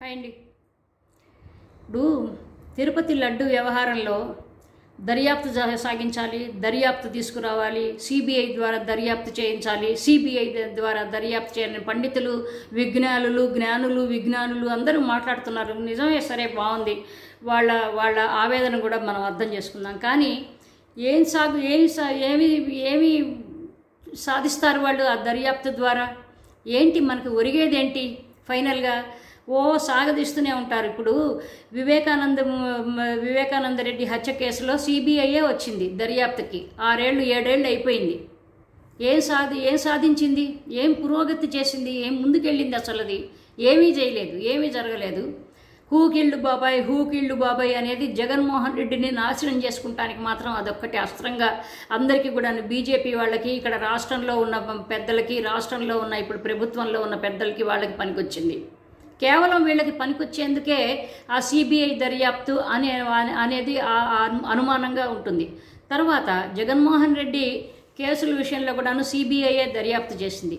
hi అండి ఇప్పుడు తిరుపతి లడ్డు వ్యవహారంలో దర్యాప్తు జా- సాగించాలి దర్యాప్తు తీసుకురావాలి సిబిఐ ద్వారా దర్యాప్తు చేయించాలి సిబిఐ ద్వారా దర్యాప్తు చేయాలని పండితులు విజ్ఞానులు జ్ఞానులు విజ్ఞానులు అందరూ మాట్లాడుతున్నారు నిజమే సరే బాగుంది వాళ్ళ వాళ్ళ ఆవేదన కూడా మనం అర్థం చేసుకుందాం కానీ ఏం సాగు ఏమి సా ఏమి ఏమి సాధిస్తారు వాళ్ళు ఆ దర్యాప్తు ద్వారా ఏంటి మనకు ఒరిగేదేంటి ఫైనల్గా ఓ సాగదీస్తూనే ఉంటారు ఇప్పుడు వివేకానంద వివేకానంద రెడ్డి హత్య కేసులో సిబిఐయే వచ్చింది దర్యాప్తుకి ఆరేళ్ళు ఏడేళ్ళు అయిపోయింది ఏం సాధి ఏం సాధించింది ఏం పురోగతి చేసింది ఏం ముందుకెళ్ళింది అసలు అది ఏమీ చేయలేదు ఏమీ జరగలేదు హూకిళ్ళు బాబాయ్ హూకిళ్ళు బాబాయ్ అనేది జగన్మోహన్ రెడ్డిని నాశనం చేసుకుంటానికి మాత్రం అదొక్కటి అస్త్రంగా అందరికీ కూడా బీజేపీ వాళ్ళకి ఇక్కడ రాష్ట్రంలో ఉన్న పెద్దలకి రాష్ట్రంలో ఉన్న ఇప్పుడు ప్రభుత్వంలో ఉన్న పెద్దలకి వాళ్ళకి పనికొచ్చింది కేవలం వీళ్ళకి పనికొచ్చేందుకే ఆ సిబిఐ దర్యాప్తు అనే అనేది ఆ- ఆ అనుమానంగా ఉంటుంది తర్వాత జగన్మోహన్ రెడ్డి కేసుల విషయంలో కూడాను సిబిఐఏ దర్యాప్తు చేసింది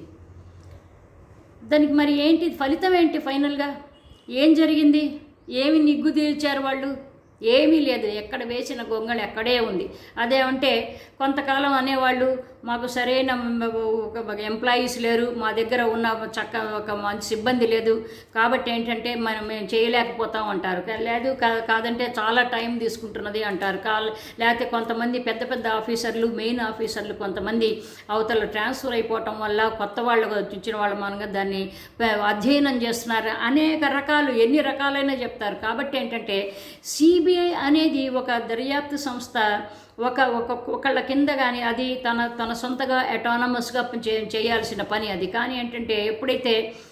దానికి మరి ఏంటి ఫలితం ఏంటి ఫైనల్గా ఏం జరిగింది ఏమి నిగ్గు తీర్చారు వాళ్ళు ఏమీ లేదు ఎక్కడ వేసిన గొంగళి ఎక్కడే ఉంది అదేమంటే కొంతకాలం అనేవాళ్ళు మాకు సరైన ఒక ఎంప్లాయీస్ లేరు మా దగ్గర ఉన్న చక్క ఒక మంచి సిబ్బంది లేదు కాబట్టి ఏంటంటే మనం మేము చేయలేకపోతాం అంటారు కా- లేదు కా- కాదంటే చాలా టైం తీసుకుంటున్నది అంటారు కా లేకపోతే కొంతమంది పెద్ద పెద్ద ఆఫీసర్లు మెయిన్ ఆఫీసర్లు కొంతమంది అవతల ట్రాన్స్ఫర్ అయిపోవటం వల్ల కొత్త వాళ్ళు ఇచ్చిన వాళ్ళ మనగా దాన్ని ప- అధ్యయనం చేస్తున్నారు అనేక రకాలు ఎన్ని రకాలైనా చెప్తారు కాబట్టి ఏంటంటే సిబిఐ అనేది ఒక దర్యాప్తు సంస్థ ఒక ఒక ఒకళ్ళ కింద కానీ అది తన తన సొంతగా అటానమస్గా చేయాల్సిన పని అది కానీ ఏంటంటే ఎప్పుడైతే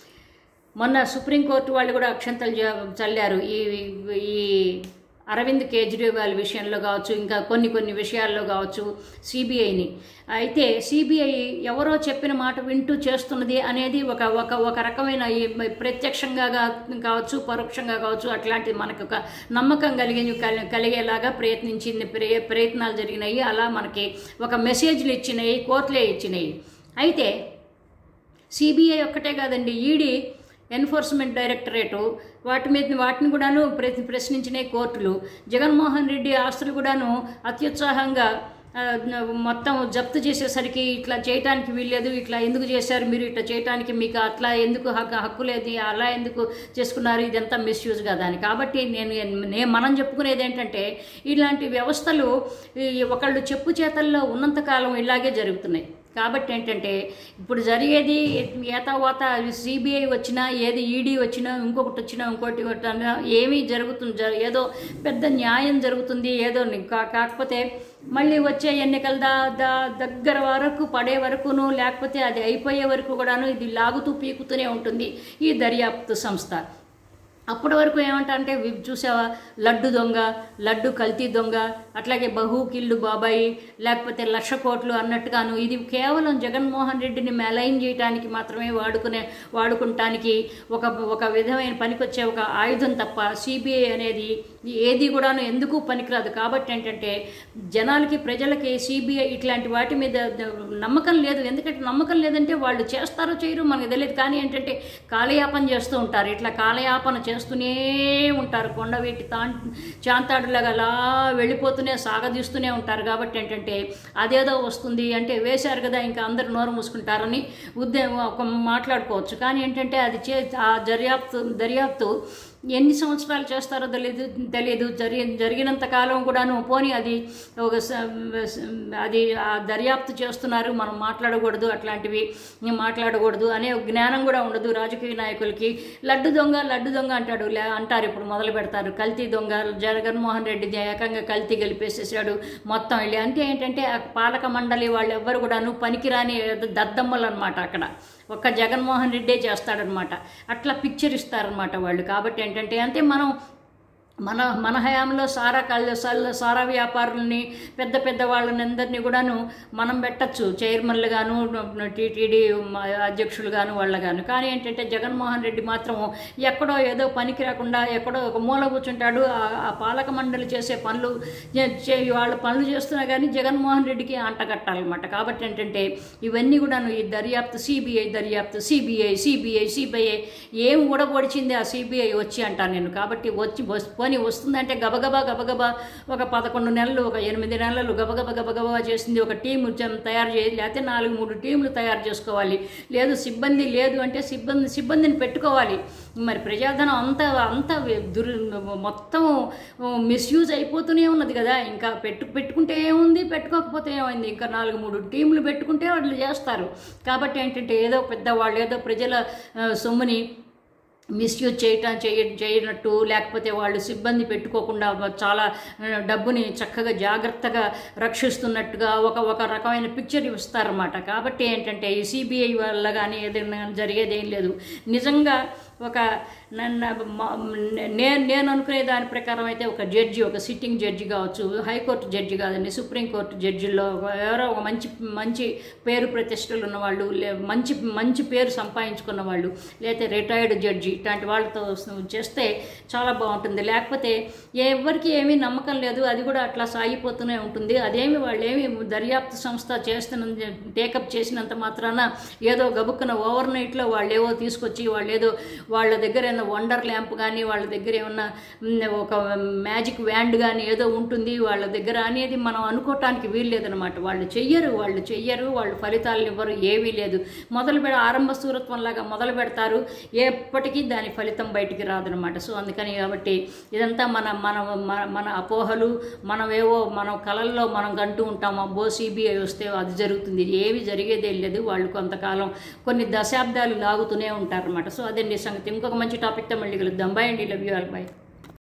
మొన్న సుప్రీంకోర్టు వాళ్ళు కూడా అక్షంతలు జ- చల్లారు ఈ ఈ అరవింద్ కేజ్రీవాల్ విషయంలో కావచ్చు ఇంకా కొన్ని కొన్ని విషయాల్లో కావచ్చు సిబిఐని అయితే సిబిఐ ఎవరో చెప్పిన మాట వింటూ చేస్తున్నది అనేది ఒక ఒక ఒక రకమైన ఈ ప్రత్యక్షంగా గా- కావచ్చు పరోక్షంగా కావచ్చు అట్లాంటి మనకు ఒక నమ్మకం కలిగి కలి- కలిగేలాగా ప్రయత్నించింది ప్రయ- ప్రయత్నాలు జరిగినాయి అలా మనకి ఒక మెసేజ్లు ఇచ్చినాయి కోర్టులే ఇచ్చినాయి అయితే సిబిఐ ఒక్కటే కాదండి ఈడీ ఎన్ఫోర్స్మెంట్ డైరెక్టరేటు వాటి మీద వాటిని కూడాను ప్ర ప్రశ్నించినాయి కోర్టులు జగన్మోహన్ రెడ్డి ఆస్తులు కూడాను అత్యుత్సాహంగా ఆ, మొత్తం జప్తు చేసేసరికి ఇట్లా చేయటానికి వీల్లేదు ఇట్లా ఎందుకు చేశారు మీరు ఇట్లా చేయటానికి మీకు అట్లా ఎందుకు హక్కు హక్కు లేదు అలా ఎందుకు చేసుకున్నారు ఇదంతా మిస్యూజ్ కదా అని కాబట్టి నేను నేను మనం చెప్పుకునేది ఏంటంటే ఇలాంటి వ్యవస్థలు ఈ ఒకళ్ళు చెప్పు చేతల్లో ఉన్నంతకాలం ఇలాగే జరుగుతున్నాయి కాబట్టి ఏంటంటే ఇప్పుడు జరిగేది ఏతావాత సిబిఐ వచ్చినా ఏది ఈడీ వచ్చినా ఇంకొకటి వచ్చినా ఇంకోటి వచ్చినా ఏమీ జరుగుతుంది జ- ఏదో పెద్ద న్యాయం జరుగుతుంది ఏదో ని- కా- కాకపోతే మళ్ళీ వచ్చే ఎన్నికల దా దా- దగ్గర వరకు పడే వరకును లేకపోతే అది అయిపోయే వరకు కూడాను ఇది లాగుతూ పీకుతూనే ఉంటుంది ఈ దర్యాప్తు సంస్థ అప్పటి వరకు ఏమంటారంటే వి- చూసావా లడ్డు దొంగ లడ్డు కల్తీ దొంగ అట్లాగే బహు కిల్లు బాబాయి లేకపోతే లక్ష కోట్లు అన్నట్టుగాను ఇది కేవలం జగన్మోహన్ రెడ్డిని మెలైన్ చేయడానికి మాత్రమే వాడుకునే వాడుకుంటానికి ఒక ఒక విధమైన పనికొచ్చే ఒక ఆయుధం తప్ప సిబిఐ అనేది ఏది కూడాను ఎందుకు పనికిరాదు కాబట్టి ఏంటంటే జనాలకి ప్రజలకి సిబిఐ ఇట్లాంటి వాటి మీద ద- నమ్మకం లేదు ఎందుకంటే నమ్మకం లేదంటే వాళ్ళు చేస్తారో చేయరు మనకు తెలియదు కానీ ఏంటంటే కాలయాపన చేస్తూ ఉంటారు ఇట్లా కాలయాపన చేస్తూనే ఉంటారు కొండవీటి తా చాంతాడులాగా అలా వెళ్ళిపోతూనే సాగదీస్తూనే ఉంటారు కాబట్టి ఏంటంటే అదేదో వస్తుంది అంటే వేశారు కదా ఇంకా అందరు నోరు మూసుకుంటారని ఉద్దే ఒక మాట్లాడుకోవచ్చు కానీ ఏంటంటే అది చే ఆ దర్యాప్తు దర్యాప్తు ఎన్ని సంవత్సరాలు చేస్తారో తెలియదు తెలియదు జరిగి జరిగినంత కాలం కూడాను పోనీ అది ఒక స- స- అది ఆ దర్యాప్తు చేస్తున్నారు మనం మాట్లాడకూడదు అట్లాంటివి మాట్లాడకూడదు అనే ఒక జ్ఞానం కూడా ఉండదు రాజకీయ నాయకులకి లడ్డు దొంగ లడ్డు దొంగ అంటాడు లే అంటారు ఇప్పుడు మొదలు పెడతారు కల్తీ దొంగ జగన్మోహన్ రెడ్డి ఏకంగా కల్తీ గెలిపేసేసాడు మొత్తం వెళ్ళి అంటే ఏంటంటే ఆ పాలక మండలి వాళ్ళు ఎవ్వరు కూడాను పనికిరాని దద్దమ్మలు అనమాట అక్కడ ఒక్క జగన్మోహన్ రెడ్డే చేస్తాడనమాట అట్లా పిక్చర్ ఇస్తారనమాట వాళ్ళు కాబట్టి ఏంటంటే అంటే మనం మన మన హయాంలో సారా కళ్ళ సల్ల సారా వ్యాపారులని పెద్ద పెద్ద వాళ్ళని అందరినీ కూడాను మనం పెట్టచ్చు చైర్మన్లు గాను టీటీడీ అధ్యక్షులు గాను వాళ్ళ గాను కానీ ఏంటంటే జగన్మోహన్ రెడ్డి మాత్రం ఎక్కడో ఏదో పనికి రాకుండా ఎక్కడో ఒక మూల కూర్చుంటాడు ఆ- ఆ పాలక మండలి చేసే పనులు చే- చే- వాళ్ళ పనులు చేస్తున్నా కానీ జగన్మోహన్ రెడ్డికి అంటగట్టాలన్నమాట కాబట్టి ఏంటంటే ఇవన్నీ కూడాను ఈ దర్యాప్తు సిబిఐ దర్యాప్తు సిబిఐ సిబిఐ సిబిఐ ఏం ఊడబొడిచింది ఆ సిబిఐ వచ్చి అంటాను నేను కాబట్టి వచ్చి వస్- పోనీ వస్తుందంటే గబగబా గబగబా ఒక పదకొండు నెలలు ఒక ఎనిమిది నెలలు గబగబా గబగబా చేసింది ఒక టీము జం- తయారు చేయాలి లేకపోతే నాలుగు మూడు టీంలు తయారు చేసుకోవాలి లేదు సిబ్బంది లేదు అంటే సిబ్బంది సిబ్బందిని పెట్టుకోవాలి మరి ప్రజాధనం అంతా అంతా దుర్ మొత్తం మిస్యూజ్ అయిపోతూనే ఉన్నది కదా ఇంకా పెట్టు పెట్టుకుంటే ఏముంది పెట్టుకోకపోతే ఏమైంది ఇంకా నాలుగు మూడు టీంలు పెట్టుకుంటే వాళ్ళు చేస్తారు కాబట్టి ఏంటంటే ఏదో పెద్ద వాళ్ళు ఏదో ప్రజల ఆ, సొమ్ముని మిస్యూజ్ చేయటం చేయ చేయనట్టు లేకపోతే వాళ్ళు సిబ్బంది పెట్టుకోకుండా చాలా ఆ, డబ్బుని చక్కగా జాగ్రత్తగా రక్షిస్తున్నట్టుగా ఒక ఒక రకమైన పిక్చర్ ఇస్తారన్నమాట కాబట్టి ఏంటంటే ఈ సిబిఐ వల్ల కానీ ఏదైనా జరిగేది ఏం లేదు నిజంగా ఒక నన్ను మ- నేను నేను అనుకునే దాని ప్రకారం అయితే ఒక జడ్జి ఒక సిట్టింగ్ జడ్జి కావచ్చు హైకోర్టు జడ్జి కాదండి సుప్రీంకోర్టు జడ్జిల్లో ఎవరో ఒక మంచి మంచి పేరు ప్రతిష్టలు ఉన్నవాళ్ళు లే మంచి మంచి పేరు సంపాదించుకున్న వాళ్ళు లేకపోతే రిటైర్డ్ జడ్జి ఇట్లాంటి వాళ్ళతో చేస్తే చాలా బాగుంటుంది లేకపోతే ఎవరికి ఏమీ నమ్మకం లేదు అది కూడా అట్లా సాగిపోతూనే ఉంటుంది అదేమి వాళ్ళు ఏమి దర్యాప్తు సంస్థ చేస్తున్న టేకప్ చేసినంత మాత్రాన ఏదో గబుక్కున ఓవర్ నైట్లో వాళ్ళు ఏవో తీసుకొచ్చి వాళ్ళు ఏదో వాళ్ళ దగ్గర ఏమైనా వండర్ ల్యాంప్ కానీ వాళ్ళ దగ్గర ఏమన్నా మ్, ఒక మ్యాజిక్ వ్యాండ్ కానీ ఏదో ఉంటుంది వాళ్ళ దగ్గర అనేది మనం అనుకోవటానికి వీలు లేదనమాట వాళ్ళు చెయ్యరు వాళ్ళు చెయ్యరు వాళ్ళు ఫలితాలను ఇవ్వరు ఏమీ లేదు మొదలు పెడ ఆరంభ సూరత్వం లాగా మొదలు పెడతారు ఎప్పటికీ దాని ఫలితం బయటికి రాదనమాట సో అందుకని కాబట్టి ఇదంతా మన మన మన- మన అపోహలు మనమేవో మనం కళల్లో మనం కంటూ ఉంటాం అబ్బో సిబిఐ వస్తే అది జరుగుతుంది ఏమి జరిగేదే లేదు వాళ్ళు కొంతకాలం కొన్ని దశాబ్దాలు లాగుతూనే ఉంటారన్నమాట సో అదండి సంగతి ఇంకొక మంచి టాపిక్తో మళ్ళీ కలుద్దాం బాయ్ అండి లవ్ యూ ఆల్ బాయ్